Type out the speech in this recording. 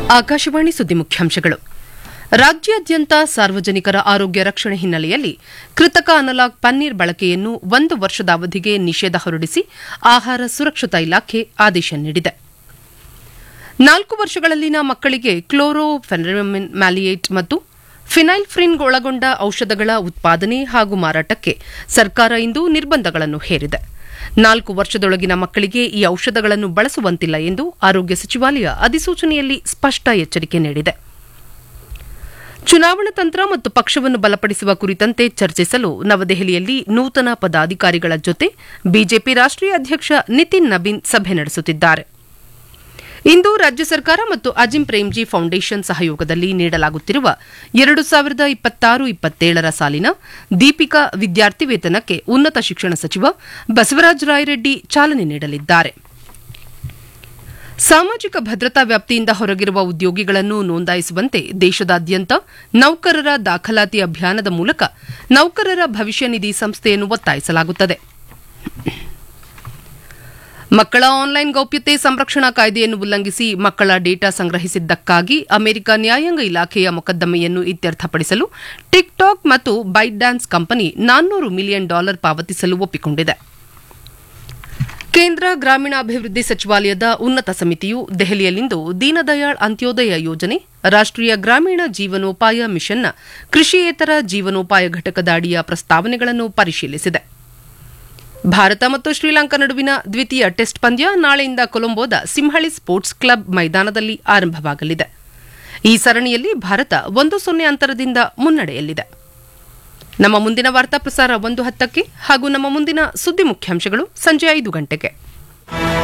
ಆಕಾಶವಾಣಿ ಸುದ್ದಿ ಮುಖ್ಯಾಂಶಗಳು ರಾಜ್ಯಾದ್ಯಂತ ಸಾರ್ವಜನಿಕರ ಆರೋಗ್ಯ ರಕ್ಷಣೆ ಹಿನ್ನೆಲೆಯಲ್ಲಿ ಕೃತಕ ಅನಲಾಗ್ ಪನ್ನೀರ್ ಬಳಕೆಯನ್ನು ಒಂದು ವರ್ಷದ ಅವಧಿಗೆ ನಿಷೇಧ ಹೊರಡಿಸಿ ಆಹಾರ ಸುರಕ್ಷತಾ ಇಲಾಖೆ ಆದೇಶ ನೀಡಿದೆ ನಾಲ್ಕು ವರ್ಷಗಳಲ್ಲಿನ ಮಕ್ಕಳಿಗೆ ಕ್ಲೋರೋಫೆನರಮಿನ್ ಮ್ಯಾಲಿಯೇಟ್ ಮತ್ತು ಫಿನೈಲ್ಫ್ರಿನ್ ಒಳಗೊಂಡ ಔಷಧಗಳ ಉತ್ಪಾದನೆ ಹಾಗೂ ಮಾರಾಟಕ್ಕೆ ಸರ್ಕಾರ ಇಂದು ನಿರ್ಬಂಧಗಳನ್ನು ಹೇರಿದೆ ನಾಲ್ಕು ವರ್ಷದೊಳಗಿನ ಮಕ್ಕಳಿಗೆ ಈ ಔಷಧಗಳನ್ನು ಬಳಸುವಂತಿಲ್ಲ ಎಂದು ಆರೋಗ್ಯ ಸಚಿವಾಲಯ ಅಧಿಸೂಚನೆಯಲ್ಲಿ ಸ್ಪಷ್ಟ ಎಚ್ಚರಿಕೆ ನೀಡಿದೆ ಚುನಾವಣಾ ತಂತ್ರ ಮತ್ತು ಪಕ್ಷವನ್ನು ಬಲಪಡಿಸುವ ಕುರಿತಂತೆ ಚರ್ಚಿಸಲು ನವದೆಹಲಿಯಲ್ಲಿ ನೂತನ ಪದಾಧಿಕಾರಿಗಳ ಜೊತೆ ಬಿಜೆಪಿ ರಾಷ್ಟೀಯ ಅಧ್ಯಕ್ಷ ನಿತಿನ್ ನಬೀನ್ ಸಭೆ ನಡೆಸುತ್ತಿದ್ದಾರೆ ಇಂದು ರಾಜ್ಯ ಸರ್ಕಾರ ಮತ್ತು ಅಜಿಂ ಪ್ರೇಮ್ಜಿ ಫೌಂಡೇಶನ್ ಸಹಯೋಗದಲ್ಲಿ ನೀಡಲಾಗುತ್ತಿರುವ ಎರಡು ಸಾವಿರದ ಇಪ್ಪತ್ತಾರು ಇಪ್ಪತ್ತೇಳರ ಸಾಲಿನ ದೀಪಿಕಾ ವಿದ್ಯಾರ್ಥಿ ವೇತನಕ್ಕೆ ಉನ್ನತ ಶಿಕ್ಷಣ ಸಚಿವ ಬಸವರಾಜ ರಾಯರೆಡ್ಡಿ ಚಾಲನೆ ನೀಡಲಿದ್ದಾರೆ ಸಾಮಾಜಿಕ ಭದ್ರತಾ ವ್ಯಾಪ್ತಿಯಿಂದ ಹೊರಗಿರುವ ಉದ್ಯೋಗಿಗಳನ್ನು ನೋಂದಾಯಿಸುವಂತೆ ದೇಶದಾದ್ಯಂತ ನೌಕರರ ದಾಖಲಾತಿ ಅಭಿಯಾನದ ಮೂಲಕ ನೌಕರರ ಭವಿಷ್ಯ ನಿಧಿ ಸಂಸ್ಥೆಯನ್ನು ಒತ್ತಾಯಿಸಲಾಗುತ್ತದೆ ಮಕ್ಕಳ ಆನ್ಲೈನ್ ಗೌಪ್ಯತೆ ಸಂರಕ್ಷಣಾ ಕಾಯ್ದೆಯನ್ನು ಉಲ್ಲಂಘಿಸಿ ಮಕ್ಕಳ ಡೇಟಾ ಸಂಗ್ರಹಿಸಿದ್ದಕ್ಕಾಗಿ ಅಮೆರಿಕ ನ್ಯಾಯಾಂಗ ಇಲಾಖೆಯ ಮೊಕದ್ದಮೆಯನ್ನು ಇತ್ಯರ್ಥಪಡಿಸಲು ಟಿಕ್ಟಾಕ್ ಮತ್ತು ಬೈಟ್ ಡ್ಯಾನ್ಸ್ ಕಂಪನಿ ನಾನ್ನೂರು ಮಿಲಿಯನ್ ಡಾಲರ್ ಪಾವತಿಸಲು ಒಪ್ಪಿಕೊಂಡಿದೆ ಕೇಂದ್ರ ಗ್ರಾಮೀಣಾಭಿವೃದ್ಧಿ ಸಚಿವಾಲಯದ ಉನ್ನತ ಸಮಿತಿಯು ದೆಹಲಿಯಲ್ಲಿಂದು ದೀನದಯಾಳ್ ಅಂತ್ಯೋದಯ ಯೋಜನೆ ರಾಷ್ಟೀಯ ಗ್ರಾಮೀಣ ಜೀವನೋಪಾಯ ಮಿಷನ್ನ ಕೃಷಿಯೇತರ ಜೀವನೋಪಾಯ ಘಟಕದ ಅಡಿಯ ಪ್ರಸ್ತಾವನೆಗಳನ್ನು ಪರಿಶೀಲಿಸಿದೆ ಭಾರತ ಮತ್ತು ಶ್ರೀಲಂಕಾ ನಡುವಿನ ದ್ವಿತೀಯ ಟೆಸ್ಟ್ ಪಂದ್ಯ ನಾಳೆಯಿಂದ ಕೊಲಂಬೋದ ಸಿಂಹಳಿ ಸ್ಪೋರ್ಟ್ಸ್ ಕ್ಲಬ್ ಮೈದಾನದಲ್ಲಿ ಆರಂಭವಾಗಲಿದೆ ಈ ಸರಣಿಯಲ್ಲಿ ಭಾರತ ಒಂದು ಸೊನ್ನೆ ಅಂತರದಿಂದ ಮುನ್ನಡೆಯಲ್ಲಿದೆ ನಮ್ಮ ಮುಂದಿನ ವಾರ್ತಾ ಪ್ರಸಾರ ಒಂದು ಹತ್ತಕ್ಕೆ ಹಾಗೂ ನಮ್ಮ ಮುಂದಿನ ಸುದ್ದಿ ಮುಖ್ಯಾಂಶಗಳು ಸಂಜೆ ಐದು ಗಂಟೆಗೆ